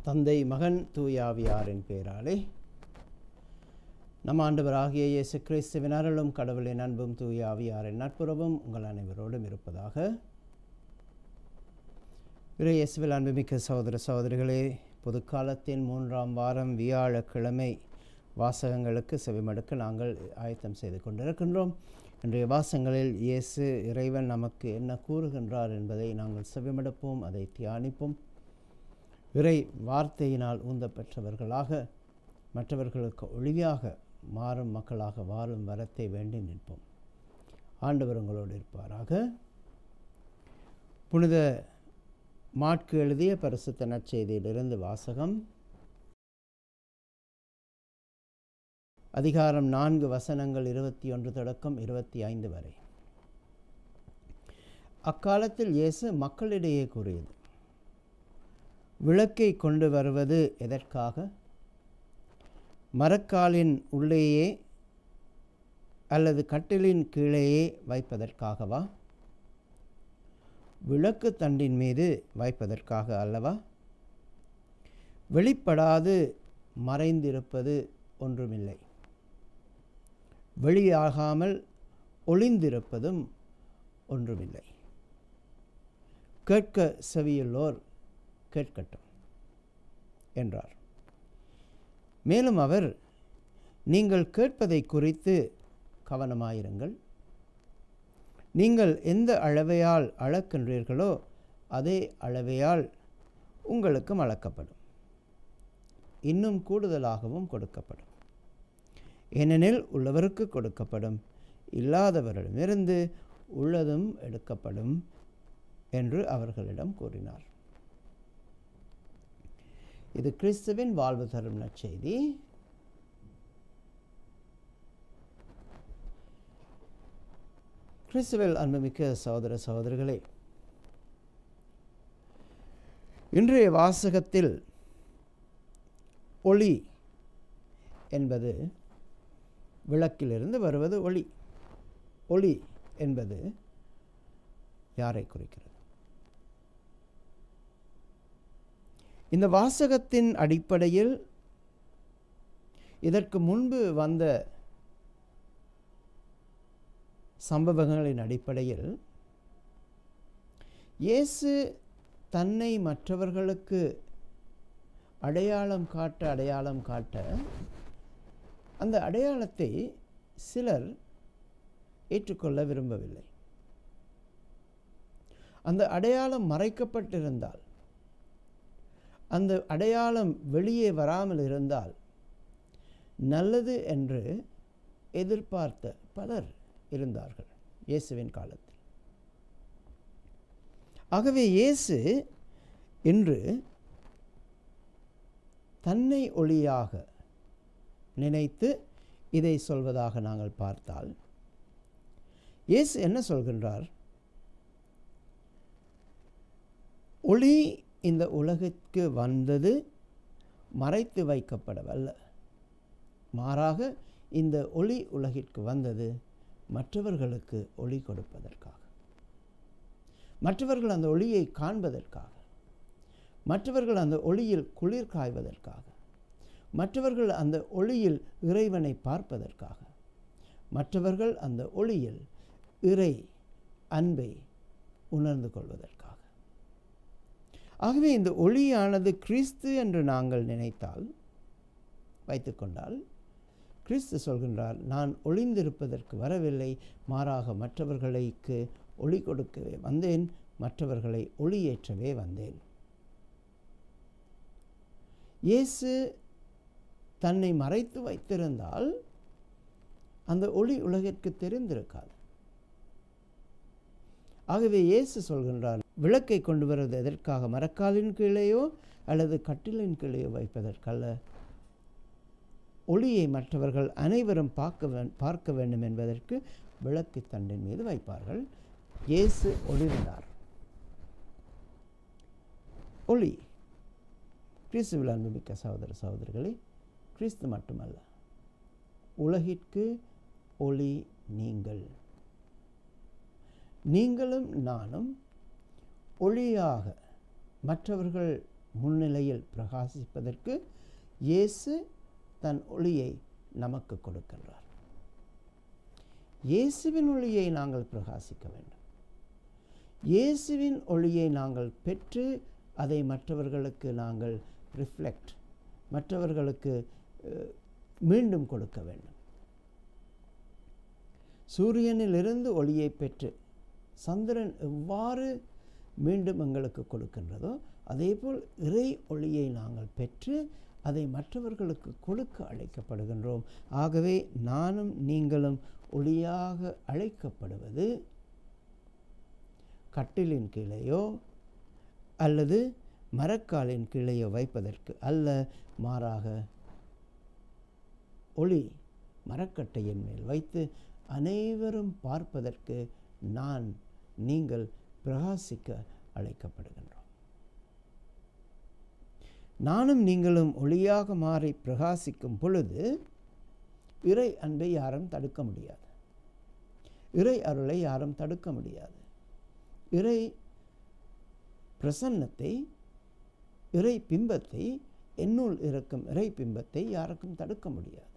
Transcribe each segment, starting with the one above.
தந்தை மகன் தூயாவியாரின் பெயராலே நம் ஆண்டவராகிய இயேசு கிறிஸ்துவின் அருளும் கடவுளின் அன்பும் தூயாவியாரின் நட்புறவும் உங்கள் அனைவரோடும் இருப்பதாக இறை இயேசுவில் அன்புமிக்க சகோதர சகோதரிகளே பொதுக்காலத்தின் மூன்றாம் வாரம் வியாழக்கிழமை வாசகங்களுக்கு செவிமடுக்க நாங்கள் ஆயத்தம் செய்து கொண்டிருக்கின்றோம் இன்றைய வாசகங்களில் இயேசு இறைவன் நமக்கு என்ன கூறுகின்றார் என்பதை நாங்கள் செவிமடுப்போம் அதை தியானிப்போம் இறை வார்த்தையினால் ஊந்தப்பெற்றவர்களாக மற்றவர்களுக்கு ஒளியாக மாறும் மக்களாக வாழும் வரத்தை வேண்டி நிற்போம் ஆண்டவர் உங்களோடு இருப்பாராக புனித மாட்கு எழுதிய பரிசுத்த நற்செய்தியிலிருந்து வாசகம் அதிகாரம் நான்கு வசனங்கள் இருபத்தி ஒன்று தொடக்கம் இருபத்தி ஐந்து வரை அக்காலத்தில் இயேசு மக்களிடையே கூறியது விளக்கை கொண்டு வருவது எதற்காக மரக்காலின் உள்ளேயே அல்லது கட்டிலின் கீழேயே வைப்பதற்காகவா விளக்கு தண்டின் மீது வைப்பதற்காக அல்லவா வெளிப்படாது மறைந்திருப்பது ஒன்றுமில்லை வெளியாகாமல் ஒளிந்திருப்பதும் ஒன்றுமில்லை கேட்க செவியுள்ளோர் கேட்கட்டும் என்றார் மேலும் அவர் நீங்கள் கேட்பதை குறித்து கவனமாயிருங்கள் நீங்கள் எந்த அளவையால் அளக்கின்றீர்களோ அதே அளவையால் உங்களுக்கும் அளக்கப்படும் இன்னும் கூடுதலாகவும் கொடுக்கப்படும் ஏனெனில் உள்ளவருக்கு கொடுக்கப்படும் இல்லாதவரிடமிருந்து உள்ளதும் எடுக்கப்படும் என்று அவர்களிடம் கூறினார் இது கிறிஸ்துவின் வாழ்வு தரும் நற்செய்தி கிறிஸ்துவில் அன்புமிக்க சகோதர சகோதரிகளே இன்றைய வாசகத்தில் ஒளி என்பது விளக்கிலிருந்து வருவது ஒளி ஒளி என்பது யாரை குறிக்கிறது இந்த வாசகத்தின் அடிப்படையில் இதற்கு முன்பு வந்த சம்பவங்களின் அடிப்படையில் இயேசு தன்னை மற்றவர்களுக்கு அடையாளம் காட்ட அடையாளம் காட்ட அந்த அடையாளத்தை சிலர் ஏற்றுக்கொள்ள விரும்பவில்லை அந்த அடையாளம் மறைக்கப்பட்டிருந்தால் அந்த அடையாளம் வெளியே வராமல் இருந்தால் நல்லது என்று எதிர்பார்த்த பலர் இருந்தார்கள் இயேசுவின் காலத்தில் ஆகவே இயேசு இன்று தன்னை ஒளியாக நினைத்து இதை சொல்வதாக நாங்கள் பார்த்தால் இயேசு என்ன சொல்கின்றார் ஒளி இந்த உலகிற்கு வந்தது மறைத்து வைக்கப்படவல்ல மாறாக இந்த ஒளி உலகிற்கு வந்தது மற்றவர்களுக்கு ஒளி கொடுப்பதற்காக மற்றவர்கள் அந்த ஒளியை காண்பதற்காக மற்றவர்கள் அந்த ஒளியில் குளிர் காய்வதற்காக மற்றவர்கள் அந்த ஒளியில் இறைவனை பார்ப்பதற்காக மற்றவர்கள் அந்த ஒளியில் இறை அன்பை உணர்ந்து கொள்வதற்காக ஆகவே இந்த ஒளியானது கிறிஸ்து என்று நாங்கள் நினைத்தால் வைத்துக்கொண்டால் கிறிஸ்து சொல்கின்றார் நான் ஒளிந்திருப்பதற்கு வரவில்லை மாறாக மற்றவர்களுக்கு ஒளி கொடுக்கவே வந்தேன் மற்றவர்களை ஒளியேற்றவே வந்தேன் இயேசு தன்னை மறைத்து வைத்திருந்தால் அந்த ஒளி உலகிற்கு தெரிந்திருக்காது ஆகவே இயேசு சொல்கின்றார் விளக்கை கொண்டு வருவது எதற்காக மரக்காலின் கீழேயோ அல்லது கட்டிலின் கீழேயோ வைப்பதற்கல்ல ஒளியை மற்றவர்கள் அனைவரும் பார்க்க வே பார்க்க வேண்டும் என்பதற்கு விளக்கு தண்டின் மீது வைப்பார்கள் இயேசு ஒளிர்ந்தார் ஒளி கிறிஸ்துவில் அன்புமிக்க சகோதர சகோதரிகளே கிறிஸ்து மட்டுமல்ல உலகிற்கு ஒளி நீங்கள் நீங்களும் நானும் ஒளியாக மற்றவர்கள் முன்னிலையில் பிரகாசிப்பதற்கு இயேசு தன் ஒளியை நமக்கு கொடுக்கின்றார் இயேசுவின் ஒளியை நாங்கள் பிரகாசிக்க வேண்டும் இயேசுவின் ஒளியை நாங்கள் பெற்று அதை மற்றவர்களுக்கு நாங்கள் ரிஃப்ளெக்ட் மற்றவர்களுக்கு அஹ், மீண்டும் கொடுக்க வேண்டும் சூரியனிலிருந்து ஒளியை பெற்று சந்திரன் எவ்வாறு மீண்டும் எங்களுக்கு கொடுக்கின்றதோ அதேபோல் இறை ஒளியை நாங்கள் பெற்று அதை மற்றவர்களுக்கு கொடுக்க அழைக்கப்படுகின்றோம் ஆகவே நானும் நீங்களும் ஒளியாக அழைக்கப்படுவது கட்டிலின் கீழேயோ அல்லது மரக்காலின் கீழேயோ வைப்பதற்கு அல்ல மாறாக ஒளி மரக்கட்டையின் மேல் வைத்து அனைவரும் பார்ப்பதற்கு நான் நீங்கள் பிரகாசிக்க அழைக்கப்படுகின்றோம் நானும் நீங்களும் ஒளியாக மாறி பிரகாசிக்கும் பொழுது இறை அன்பை யாரும் தடுக்க முடியாது இறை அருளை யாரும் தடுக்க முடியாது இறை பிரசன்னத்தை இறை பிம்பத்தை என்னுள் இருக்கும் இறை பிம்பத்தை யாருக்கும் தடுக்க முடியாது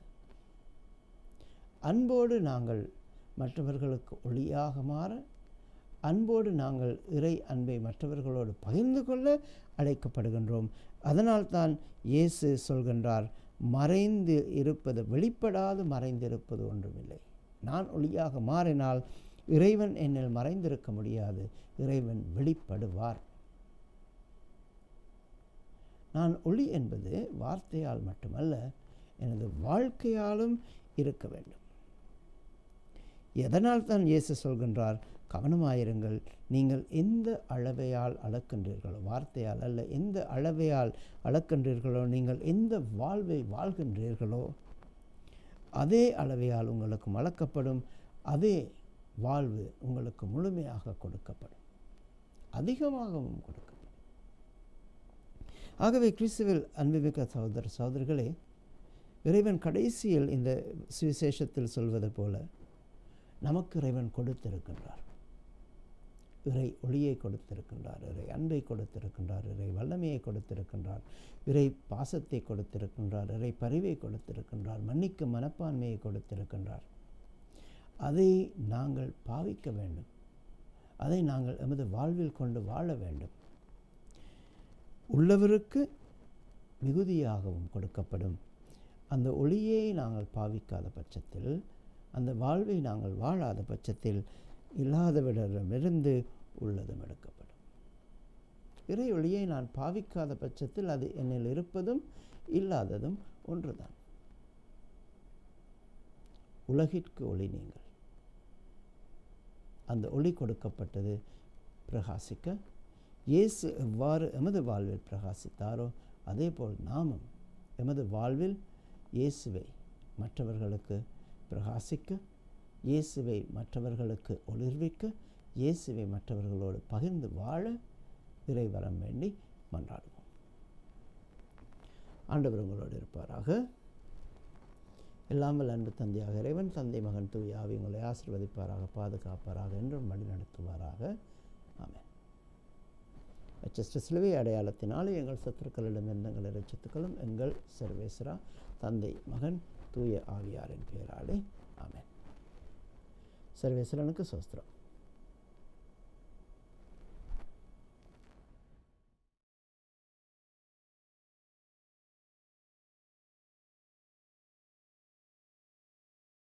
அன்போடு நாங்கள் மற்றவர்களுக்கு ஒளியாக மாற அன்போடு நாங்கள் இறை அன்பை மற்றவர்களோடு பகிர்ந்து கொள்ள அழைக்கப்படுகின்றோம் அதனால்தான் இயேசு சொல்கின்றார் மறைந்து இருப்பது வெளிப்படாது மறைந்திருப்பது ஒன்றுமில்லை நான் ஒளியாக மாறினால் இறைவன் என்னில் மறைந்திருக்க முடியாது இறைவன் வெளிப்படுவார் நான் ஒளி என்பது வார்த்தையால் மட்டுமல்ல எனது வாழ்க்கையாலும் இருக்க வேண்டும் எதனால் தான் இயேசு சொல்கின்றார் கவனமாயிருங்கள் நீங்கள் எந்த அளவையால் அளக்கின்றீர்களோ வார்த்தையால் அல்ல எந்த அளவையால் அளக்கின்றீர்களோ நீங்கள் எந்த வாழ்வை வாழ்கின்றீர்களோ அதே அளவையால் உங்களுக்கு அளக்கப்படும் அதே வாழ்வு உங்களுக்கு முழுமையாக கொடுக்கப்படும் அதிகமாகவும் கொடுக்கப்படும் ஆகவே கிறிஸ்துவில் அன்புமிக்க சகோதர சகோதரிகளே இறைவன் கடைசியில் இந்த சுவிசேஷத்தில் சொல்வது போல நமக்கு இறைவன் கொடுத்திருக்கின்றார் இறை ஒளியை கொடுத்திருக்கின்றார் இறை அன்பை கொடுத்திருக்கின்றார் இறை வல்லமையை கொடுத்திருக்கின்றார் இறை பாசத்தை கொடுத்திருக்கின்றார் இறை பரிவை கொடுத்திருக்கின்றார் மன்னிக்கும் மனப்பான்மையை கொடுத்திருக்கின்றார் அதை நாங்கள் பாவிக்க வேண்டும் அதை நாங்கள் எமது வாழ்வில் கொண்டு வாழ வேண்டும் உள்ளவருக்கு மிகுதியாகவும் கொடுக்கப்படும் அந்த ஒளியை நாங்கள் பாவிக்காத பட்சத்தில் அந்த வாழ்வை நாங்கள் வாழாத பட்சத்தில் இல்லாதவிடமிருந்து உள்ளதும் எடுக்கப்படும் இறை ஒளியை நான் பாவிக்காத பட்சத்தில் அது என்னில் இருப்பதும் இல்லாததும் ஒன்றுதான் உலகிற்கு ஒளி நீங்கள் அந்த ஒளி கொடுக்கப்பட்டது பிரகாசிக்க இயேசு எவ்வாறு எமது வாழ்வில் பிரகாசித்தாரோ அதேபோல் நாமும் எமது வாழ்வில் இயேசுவை மற்றவர்களுக்கு பிரகாசிக்க இயேசுவை மற்றவர்களுக்கு ஒளிர்விக்க இயேசுவை மற்றவர்களோடு பகிர்ந்து வாழ இறைவரம் வேண்டி மன்றாடுவோம் ஆண்டவர் உங்களோடு இருப்பாராக எல்லாமல் அன்பு தந்தையாக இறைவன் தந்தை மகன் தூய் ஆவி உங்களை ஆசிர்வதிப்பாராக பாதுகாப்பாராக என்றும் வழி நடத்துவாராக ஆமென் அச்சஸ்ட சிலுவை அடையாளத்தினாலே எங்கள் சத்துருக்களிடமிருந்து எங்களை ரட்சித்துக்களும் எங்கள் சர்வேஸ்வரா தந்தை மகன் தூய ஆவியாரின் பெயராலே ஆமென் சர்வேஸ்வரனுக்கு சோஸ்திரம்